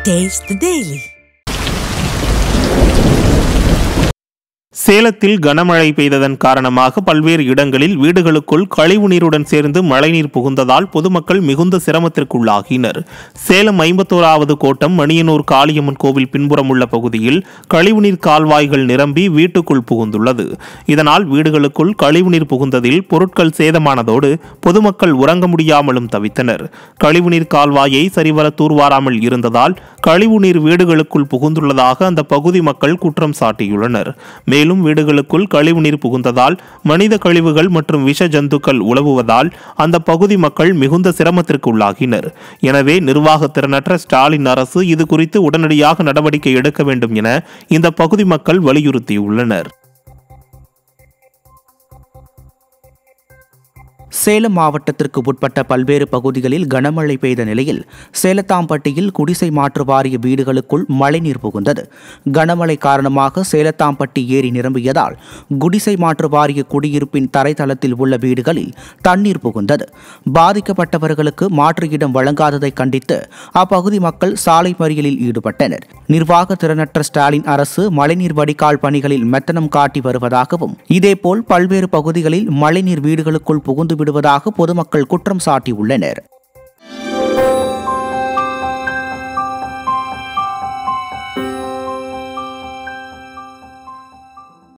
Taste the Daily. சேலத்தில் கனமழை பெய்ததன் காரணமாக பல்வேறு இடங்களில் வீடுகளுக்குள் கழிவுநீருடன் சேர்ந்து மழைநீர் புகுந்ததால் பொதுமக்கள் மிகுந்த சிரமத்திற்குள்ளாகினர் சேலம் ஐம்பத்தோராவது கோட்டம் மணியனூர் காளியம்மன் கோவில் பின்புறம் உள்ள பகுதியில் கழிவுநீர் கால்வாய்கள் நிரம்பி வீட்டுக்குள் புகுந்துள்ளது இதனால் வீடுகளுக்குள் கழிவுநீர் புகுந்ததில் பொருட்கள் சேதமானதோடு பொதுமக்கள் உறங்க முடியாமலும் தவித்தனர் கழிவுநீர் கால்வாயை சரிவர தூர்வாராமல் இருந்ததால் கழிவுநீர் வீடுகளுக்குள் புகுந்துள்ளதாக அந்த பகுதி மக்கள் குற்றம் சாட்டியுள்ளனர் மேலும் வீடுகளுக்குள் கழிவுநீர் புகுந்ததால் மனித கழிவுகள் மற்றும் விஷ ஜந்துக்கள் உலவுவதால் அந்த பகுதி மக்கள் மிகுந்த சிரமத்திற்கு உள்ளாகினர் எனவே நிர்வாக திறனற்ற ஸ்டாலின் அரசு இது குறித்து உடனடியாக நடவடிக்கை எடுக்க வேண்டும் என இந்த பகுதி மக்கள் வலியுறுத்தியுள்ளனர் சேலம் மாவட்டத்திற்கு உட்பட்ட பல்வேறு பகுதிகளில் கனமழை பெய்த நிலையில் சேலத்தாம்பட்டியில் குடிசை மாற்று வாரிய வீடுகளுக்குள் மழைநீர் புகுந்தது கனமழை காரணமாக சேலத்தாம்பட்டி ஏரி நிரம்பியதால் குடிசை மாற்று வாரிய குடியிருப்பின் தரைத்தளத்தில் உள்ள வீடுகளில் தண்ணீர் புகுந்தது பாதிக்கப்பட்டவர்களுக்கு மாற்று இடம் வழங்காததை கண்டித்து அப்பகுதி மக்கள் சாலை மறியலில் ஈடுபட்டனர் நிர்வாக திறனற்ற ஸ்டாலின் அரசு மழைநீர் வடிகால் பணிகளில் மெத்தனம் காட்டி வருவதாகவும் இதேபோல் பல்வேறு பகுதிகளில் மழைநீர் வீடுகளுக்குள் புகுந்து விடுவதாக பொதுமக்கள் குற்றம் சாட்டியுள்ளனர்